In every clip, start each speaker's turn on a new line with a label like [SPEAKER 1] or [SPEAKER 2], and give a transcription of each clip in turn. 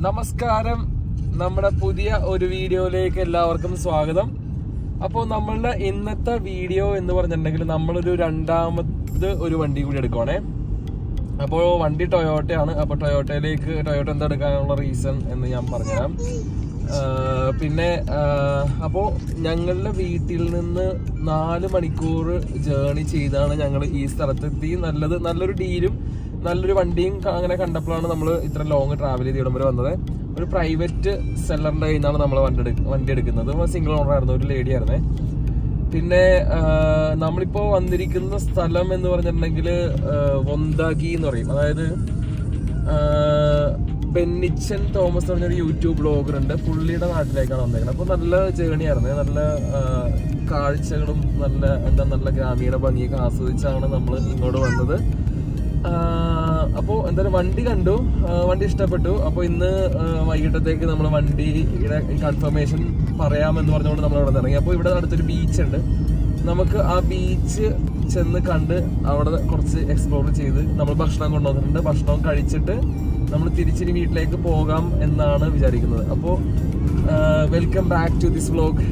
[SPEAKER 1] നമസ്കാരം നമ്മുടെ പുതിയ ഒരു വീഡിയോയിലേക്ക് എല്ലാവർക്കും സ്വാഗതം അപ്പോൾ നമ്മളുടെ ഇന്നത്തെ വീഡിയോ എന്ന് പറഞ്ഞിട്ടുണ്ടെങ്കിൽ നമ്മളൊരു രണ്ടാമത് ഒരു വണ്ടി കൂടി എടുക്കുവാണേ അപ്പോൾ വണ്ടി ടൊയോട്ടയാണ് അപ്പോൾ ടൊയോട്ടയിലേക്ക് ടൊയോട്ട എന്താ എടുക്കാനുള്ള റീസൺ എന്ന് ഞാൻ പറഞ്ഞുതരാം ആഹ് പിന്നെ അപ്പോൾ ഞങ്ങളുടെ വീട്ടിൽ നിന്ന് നാല് മണിക്കൂർ ജേർണി ചെയ്താണ് ഞങ്ങൾ ഈ സ്ഥലത്തെത്തി നല്ലത് നല്ലൊരു ഡീലും നല്ലൊരു വണ്ടിയും ക- അങ്ങനെ കണ്ടപ്പോഴാണ് നമ്മൾ ഇത്ര ലോങ് ട്രാവൽ ചെയ്ത് ഇവിടം വരെ വന്നത് ഒരു പ്രൈവറ്റ് സെല്ലറിന്റെ കയ്യിൽ നിന്നാണ് നമ്മൾ വണ്ടി എടുക്ക- വണ്ടി എടുക്കുന്നത് സിംഗിൾ ഓണർ ആയിരുന്നു ഒരു ലേഡി ആയിരുന്നേ പിന്നെ ആ, നമ്മളിപ്പോ വന്നിരിക്കുന്ന സ്ഥലം എന്ന് പറഞ്ഞിട്ടുണ്ടെങ്കിൽ വൊന്താഗി എന്ന് പറയും അതായത് ആ, ബെന്നിച്ചൻ തോമസ് എന്ന് പറഞ്ഞൊരു യൂട്യൂബ് ബ്ലോഗർ ഉണ്ട് പുള്ളിയുടെ നാട്ടിലേക്കാണ് വന്നേക്കുന്നത് അപ്പോൾ നല്ല ജേണി ആയിരുന്നു നല്ല ആ, കാഴ്ചകളും നല്ല എന്താ നല്ല ഗ്രാമീണ ഭംഗിയൊക്കെ ആസ്വദിച്ചാണ് നമ്മൾ ഇങ്ങോട്ട് വന്നത് അപ്പോൾ എന്തായാലും വണ്ടി കണ്ടു ആ, വണ്ടി ഇഷ്ടപ്പെട്ടു അപ്പോൾ ഇന്ന് ആ, വൈകിട്ടത്തേക്ക് നമ്മൾ വണ്ടിയുടെ കൺഫർമേഷൻ പറയാമെന്ന് പറഞ്ഞുകൊണ്ട് നമ്മൾ അവിടെ നിന്ന് ഇറങ്ങി അപ്പോൾ ഇവിടെ അടുത്തൊരു ബീച്ച് ഉണ്ട് നമുക്ക് ആ ബീച്ച് ചെന്ന് കണ്ട് അവിടെ കുറച്ച് എക്സ്പ്ലോർ ചെയ്ത് നമ്മൾ ഭക്ഷണം കൊണ്ടുവന്നിട്ടുണ്ട് ഭക്ഷണം കഴിച്ചിട്ട് നമ്മൾ തിരിച്ചിനി വീട്ടിലേക്ക് പോകാം എന്നാണ് വിചാരിക്കുന്നത് അപ്പോൾ welcome back to this vlog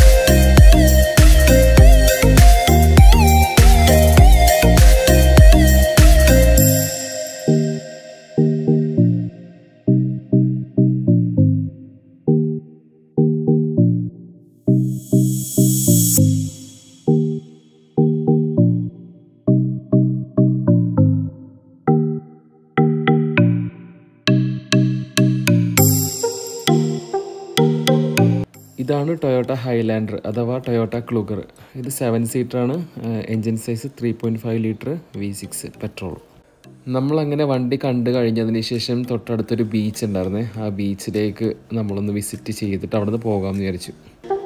[SPEAKER 1] ഇതാണ് ടൊയോട്ട ഹൈലാൻഡർ അഥവാ ടൊയോട്ട ക്ലൂഗർ ഇത് സെവൻ സീറ്ററാണ് engine size three point five litre V six petrol നമ്മളങ്ങനെ വണ്ടി കണ്ടു കഴിഞ്ഞതിന് ശേഷം തൊട്ടടുത്തൊരു ബീച്ച് ഉണ്ടായിരുന്നേ ആ ബീച്ചിലേക്ക് നമ്മളൊന്ന് വിസിറ്റ് ചെയ്തിട്ട് അവിടെ നിന്ന് പോകാമെന്ന് വിചാരിച്ചു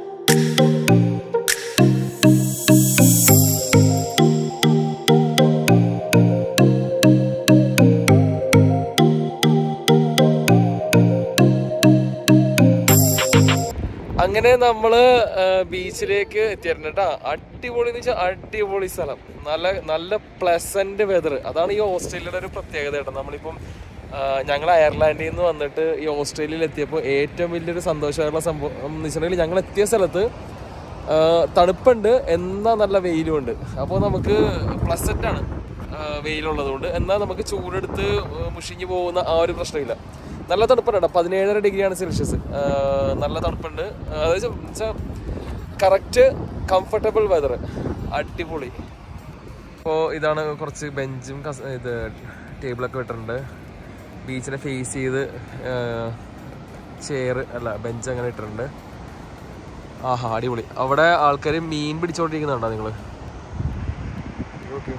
[SPEAKER 1] അങ്ങനെ നമ്മള് ആ, ബീച്ചിലേക്ക് എത്തിയിരുന്നു കേട്ടാ അടിപൊളി എന്ന് വെച്ചാൽ അടിപൊളി സ്ഥലം നല്ല നല്ല പ്ലസന്റ് വെതർ അതാണ് ഈ ഓസ്ട്രേലിയയുടെ ഒരു പ്രത്യേകത കേട്ടോ നമ്മളിപ്പം ഞങ്ങൾ അയർലാൻഡിൽ നിന്ന് വന്നിട്ട് ഈ ഓസ്ട്രേലിയയിൽ എത്തിയപ്പോൾ ഏറ്റവും വലിയൊരു സന്തോഷമായിട്ടുള്ള സംഭവം എന്ന് വെച്ചിട്ടുണ്ടെങ്കിൽ ഞങ്ങൾ എത്തിയ സ്ഥലത്ത് ആ, തണുപ്പുണ്ട് എന്നാ നല്ല വെയിലുമുണ്ട് അപ്പോൾ നമുക്ക് പ്ലസന്റ് ആണ് ആ, വെയിലുള്ളത് കൊണ്ട് എന്നാൽ നമുക്ക് ചൂടെടുത്ത് മുഷിഞ്ഞു പോകുന്ന ആ ഒരു പ്രശ്നമില്ല നല്ല തണുപ്പുണ്ട് കേട്ടോ പതിനേഴര ഡിഗ്രിയാണ് സെൽഷ്യസ് നല്ല തണുപ്പുണ്ട് അതായത് കറക്റ്റ് കംഫർട്ടബിൾ വെതർ അടിപൊളി അപ്പോൾ ഇതാണ് കുറച്ച് ബെഞ്ചും കസ- ഇത് ടേബിളൊക്കെ ഇട്ടിട്ടുണ്ട് ബീച്ചിനെ ഫേസ് ചെയ്ത് ചെയർ അല്ല ബെഞ്ച് അങ്ങനെ ഇട്ടിട്ടുണ്ട് ആഹാ അടിപൊളി അവിടെ ആൾക്കാർ മീൻ പിടിച്ചോണ്ടിരിക്കുന്നുണ്ടോ നിങ്ങൾ ഓക്കെ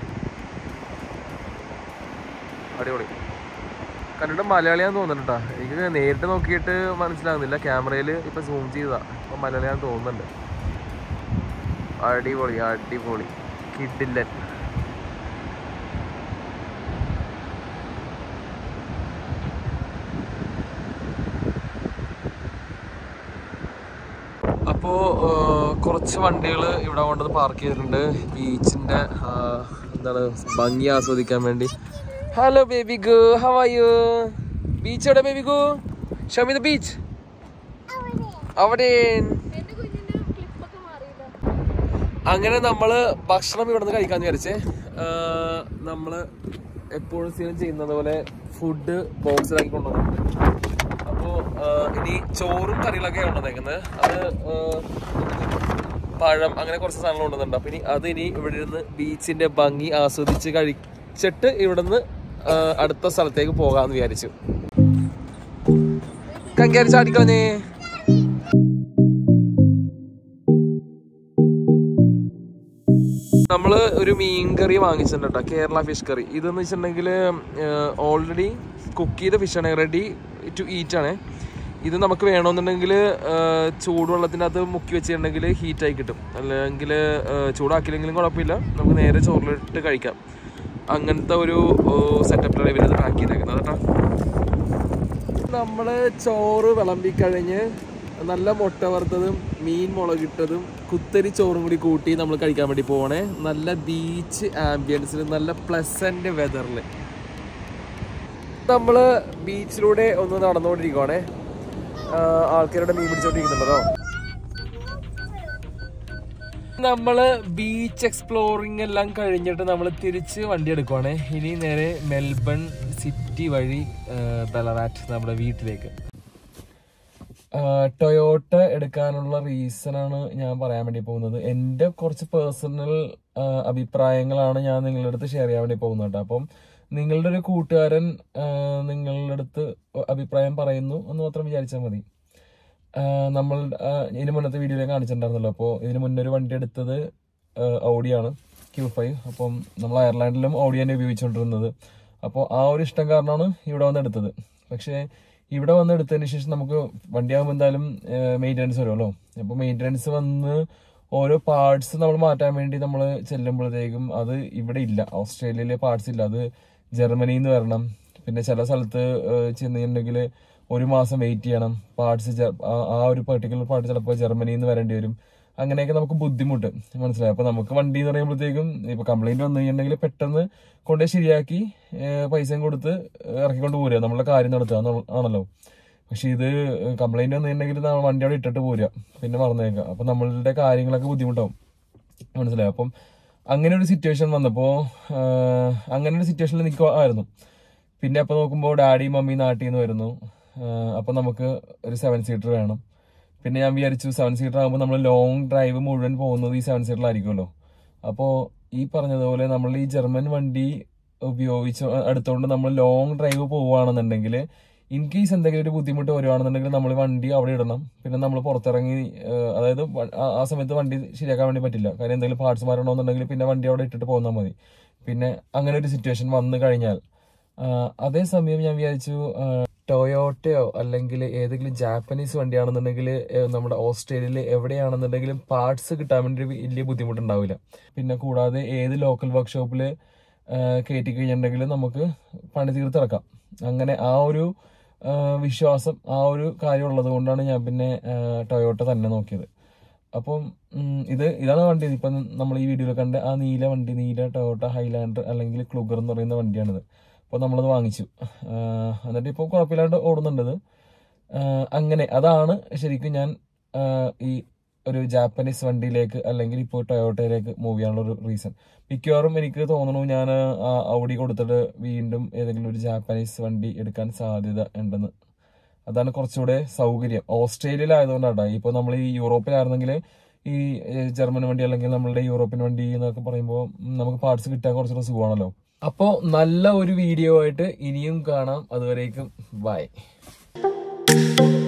[SPEAKER 1] അടിപൊളി കണ്ടിട്ട് മലയാളിയാന്ന് തോന്നുന്നുണ്ട് കേട്ടോ എനിക്ക് നേരിട്ട് നോക്കിയിട്ട് മനസ്സിലാകുന്നില്ല ക്യാമറയിൽ ഇപ്പൊ സൂം ചെയ്തതാ അപ്പൊ മലയാളിയാന്ന് തോന്നുന്നുണ്ട് അടിപൊളി അടിപൊളി കിഡില്ലൻ അപ്പോ ആ, കുറച്ച് വണ്ടികൾ ഇവിടെ കൊണ്ടത് പാർക്ക് ചെയ്തിട്ടുണ്ട് ബീച്ചിന്റെ ആ, എന്താണ് ഭംഗി ആസ്വദിക്കാൻ വേണ്ടി ഹലോ ബേബി ഗു ഹൗ ആർ യു ബീച്ച് എവിടെ ബേബി ഗു ഷോ മി ദ ബീച്ച് അവിടെ അങ്ങനെ നമ്മള് ഭക്ഷണം ഇവിടെ നിന്ന് കഴിക്കാന്ന് വിചാരിച്ചേ ആ, നമ്മള് എപ്പോഴും സ്ഥിരം ചെയ്യുന്നത് പോലെ ഫുഡ് ബോക്സിലാക്കി കൊണ്ടുവന്നിട്ടുണ്ട് അപ്പോ ആ, ഇനി ചോറും കറികളൊക്കെ കൊണ്ടുവന്നേക്കുന്നത് അത് ആ, പഴം അങ്ങനെ കുറച്ച് സാധനങ്ങൾ കൊണ്ടുവന്നിട്ടുണ്ട് അപ്പൊ ഇനി അത് ഇനി ഇവിടെ ഇരുന്ന് ബീച്ചിന്റെ ഭംഗി ആസ്വദിച്ച് കഴിച്ചിട്ട് ഇവിടുന്ന് ആ, അടുത്ത സ്ഥലത്തേക്ക് പോകാന്ന് വിചാരിച്ചു കങ്കേരി ചാടിക്കളഞ്ഞേ നമ്മള് ഒരു മീൻ കറി വാങ്ങിച്ചിട്ടുണ്ട് കേട്ടോ കേരള ഫിഷ് കറി ഇതെന്ന് വെച്ചിട്ടുണ്ടെങ്കിൽ ഓൾറെഡി കുക്ക് ചെയ്ത ഫിഷാണ് റെഡി ടു ഈറ്റ് ആണ് ഇത് നമുക്ക് വേണമെന്നുണ്ടെങ്കിൽ ചൂടുവെള്ളത്തിനകത്ത് മുക്കി വെച്ചിട്ടുണ്ടെങ്കിൽ ഹീറ്റായി കിട്ടും അല്ലെങ്കിൽ ചൂടാക്കിയില്ലെങ്കിലും കുഴപ്പമില്ല നമുക്ക് നേരെ ചോറിലിട്ട് കഴിക്കാം അങ്ങനത്തെ ഒരു സെറ്റപ്പിലാണ് ഇവരത് പാക്ക് ചെയ്തേക്കുന്നത് കേട്ടോ നമ്മള് ചോറ് വിളമ്പിക്കഴിഞ്ഞ് നല്ല മുട്ട വറുത്തതും മീൻ മുളകിട്ടതും കുത്തരി ചോറും കൂടി കൂട്ടി നമ്മൾ കഴിക്കാൻ വേണ്ടി പോകണേ നല്ല ബീച്ച് ആംബിയൻസിൽ നല്ല പ്ലസന്റ് വെതറിൽ നമ്മള് ബീച്ചിലൂടെ ഒന്ന് നടന്നുകൊണ്ടിരിക്കുവാണേ ആൾക്കാരുടെ മീൻ പിടിച്ചോണ്ടിരിക്കുന്നുണ്ടോ നമ്മള് ബീച്ച് എക്സ്പ്ലോറിംഗ് എല്ലാം കഴിഞ്ഞിട്ട് നമ്മൾ തിരിച്ച് വണ്ടി എടുക്കുവാണേ ഇനി നേരെ മെൽബൺ സിറ്റി വഴി ബലറാറ്റ് നമ്മുടെ വീട്ടിലേക്ക് ടൊയോട്ട എടുക്കാനുള്ള റീസൺ ആണ് ഞാൻ പറയാൻ വേണ്ടി പോകുന്നത് എൻ്റെ കുറച്ച് പേഴ്സണൽ അഭിപ്രായങ്ങളാണ് ഞാൻ നിങ്ങളുടെ അടുത്ത് ഷെയർ ചെയ്യാൻ വേണ്ടി പോകുന്നത് കേട്ടോ അപ്പം നിങ്ങളുടെ ഒരു കൂട്ടുകാരൻ ആ, നിങ്ങളുടെ അടുത്ത് അഭിപ്രായം പറയുന്നു എന്ന് മാത്രം വിചാരിച്ചാൽ മതി ആ, നമ്മൾ ആ, ഇതിന് മുന്നത്തെ വീഡിയോയിൽ കാണിച്ചിട്ടുണ്ടായിരുന്നല്ലോ അപ്പോൾ ഇതിന് മുന്നേ ഒരു വണ്ടി എടുത്തത് ഓഡിയാണ് ക്യൂ ഫൈവ് അപ്പം നമ്മൾ അയർലാൻഡിലും ഓഡി തന്നെ ഉപയോഗിച്ചുകൊണ്ടിരുന്നത് അപ്പോൾ ആ ഒരു ഇഷ്ടം കാരണമാണ് ഇവിടെ വന്ന് എടുത്തത് പക്ഷേ ഇവിടെ വന്ന് എടുത്തതിന് ശേഷം നമുക്ക് വണ്ടിയാകുമ്പോൾ എന്തായാലും മെയിൻ്റനൻസ് വരുമല്ലോ അപ്പോൾ മെയിൻ്റനൻസ് വന്ന് ഓരോ പാർട്സ് നമ്മൾ മാറ്റാൻ വേണ്ടി നമ്മൾ ചെല്ലുമ്പോഴത്തേക്കും അത് ഇവിടെ ഇല്ല ഓസ്ട്രേലിയയിലെ പാർട്സ് ഇല്ല അത് ജർമ്മനിയിൽ നിന്ന് വരണം പിന്നെ ചില സ്ഥലത്ത് ചെന്നിട്ടുണ്ടെങ്കിൽ ഒരു മാസം വെയിറ്റ് ചെയ്യണം പാർട്സ് ആ ഒരു പെർട്ടിക്കുലർ പാർട്ട് ചിലപ്പോൾ ജർമ്മനിയിൽ നിന്ന് വരേണ്ടി വരും അങ്ങനെയൊക്കെ നമുക്ക് ബുദ്ധിമുട്ട് മനസ്സിലായി അപ്പൊ നമുക്ക് വണ്ടി എന്ന് പറയുമ്പോഴത്തേക്കും ഇപ്പൊ കംപ്ലൈന്റ് വന്നു കഴിഞ്ഞിട്ടുണ്ടെങ്കിൽ പെട്ടെന്ന് കൊണ്ടുപോയി ശരിയാക്കി ഏഹ് പൈസയും കൊടുത്ത് ഇറക്കിക്കൊണ്ട് പോരുക നമ്മളുടെ കാര്യം നടത്തുക എന്നുള്ള- ആണല്ലോ പക്ഷെ ഇത് കംപ്ലൈന്റ് വന്നിട്ടുണ്ടെങ്കിൽ നമ്മൾ വണ്ടി അവിടെ ഇട്ടിട്ട് പോരുക പിന്നെ മറന്നേക്കുക അപ്പൊ നമ്മളുടെ കാര്യങ്ങളൊക്കെ ബുദ്ധിമുട്ടാവും മനസ്സിലായി അപ്പം അങ്ങനെ ഒരു സിറ്റുവേഷൻ വന്നപ്പോ ആഹ് അങ്ങനെ ഒരു സിറ്റുവേഷനിൽ നിൽക്കുമായിരുന്നു പിന്നെ അപ്പൊ നോക്കുമ്പോൾ ഡാഡി മമ്മി നാട്ടിൽ നിന്ന് വരുന്നു ആഹ് അപ്പൊ നമുക്ക് ഒരു സെവൻ സീറ്റർ വേണം പിന്നെ ഞാൻ വിചാരിച്ചു സെവൻ സീറ്റർ ആകുമ്പോൾ നമ്മൾ ലോങ് ഡ്രൈവ് മുഴുവൻ പോകുന്നത് ഈ സെവൻ സീറ്ററിലായിരിക്കുമല്ലോ അപ്പോൾ ഈ പറഞ്ഞതുപോലെ നമ്മൾ ഈ ജർമ്മൻ വണ്ടി ഉപയോഗിച്ച് എടുത്തുകൊണ്ട് നമ്മൾ ലോങ് ഡ്രൈവ് പോവുകയാണെന്നുണ്ടെങ്കിൽ ഇൻ കേസ് എന്തെങ്കിലും ഒരു ബുദ്ധിമുട്ട് വരുവാണെന്നുണ്ടെങ്കിൽ നമ്മൾ വണ്ടി അവിടെ ഇടണം പിന്നെ നമ്മൾ പുറത്തിറങ്ങി ഏഹ്, അതായത് വ- ആ- ആ സമയത്ത് വണ്ടി ശരിയാക്കാൻ വേണ്ടി പറ്റില്ല കാര്യം എന്തെങ്കിലും പാർട്സ് മാറണമെന്നുണ്ടെങ്കിൽ പിന്നെ വണ്ടി അവിടെ ഇട്ടിട്ട് പോന്നാൽ മതി പിന്നെ അങ്ങനെ ഒരു സിറ്റുവേഷൻ വന്നു കഴിഞ്ഞാൽ ആഹ്, അതേസമയം ഞാൻ വിചാരിച്ചു ആഹ്, ടൊയോട്ടയോ അല്ലെങ്കിൽ ഏതെങ്കിലും ജാപ്പനീസ് വണ്ടിയാണെന്നുണ്ടെങ്കിൽ ഏഹ്, നമ്മുടെ ഓസ്ട്രേലിയയിൽ എവിടെയാണെന്നുണ്ടെങ്കിലും പാർട്സ് കിട്ടാൻ വേണ്ടി ഒരു വലിയ ബുദ്ധിമുട്ടുണ്ടാവില്ല പിന്നെ കൂടാതെ ഏത് ലോക്കൽ വർക്ക്ഷോപ്പിൽ കയറ്റി കഴിഞ്ഞിട്ടുണ്ടെങ്കിൽ നമുക്ക് പണി തീർത്തിറക്കാം അങ്ങനെ ആ ഒരു ആ, വിശ്വാസം ആ ഒരു കാര്യം ഉള്ളത് കൊണ്ടാണ് ഞാൻ പിന്നെ ആ, ടൊയോട്ട തന്നെ നോക്കിയത് അപ്പം ഉം, ഇത് ഇതാണ് വണ്ടി ഇപ്പം നമ്മൾ ഈ വീഡിയോയിൽ കണ്ട ആ നീല വണ്ടി നീല ടൊയോട്ട ഹൈലാൻഡർ അല്ലെങ്കിൽ ക്ലുഗർ എന്ന് പറയുന്ന വണ്ടിയാണിത് അപ്പോൾ നമ്മളത് വാങ്ങിച്ചു ആ, എന്നിട്ട് ഇപ്പോൾ കുഴപ്പമില്ലാണ്ട് ഓടുന്നുണ്ട് ഇത് ആ, അങ്ങനെ അതാണ് ശരിക്കും ഞാൻ ആ, ഈ ഒരു ജാപ്പനീസ് വണ്ടിയിലേക്ക് അല്ലെങ്കിൽ ഇപ്പോൾ ടൊയോട്ടയിലേക്ക് മൂവ് ചെയ്യാനുള്ള ഒരു റീസൺ മിക്കവാറും എനിക്ക് തോന്നുന്നു ഞാൻ ആ ഔഡി കൊടുത്തിട്ട് വീണ്ടും ഏതെങ്കിലും ഒരു ജാപ്പനീസ് വണ്ടി എടുക്കാൻ സാധ്യത ഉണ്ടെന്ന് അതാണ് കുറച്ചുകൂടെ സൗകര്യം ഓസ്ട്രേലിയയിലായതുകൊണ്ടാണ് ഇപ്പോൾ നമ്മൾ ഈ യൂറോപ്പിലായിരുന്നെങ്കിൽ ഈ ഏഹ്, ജർമ്മൻ വണ്ടി അല്ലെങ്കിൽ നമ്മളുടെ യൂറോപ്യൻ വണ്ടി എന്നൊക്കെ പറയുമ്പോൾ നമുക്ക് പാർട്സ് കിട്ടാൻ കുറച്ചുകൂടെ സുഖമാണല്ലോ അപ്പോൾ നല്ല ഒരു വീഡിയോ ആയിട്ട് ഇനിയും കാണാം അതുവരേക്കും ബൈ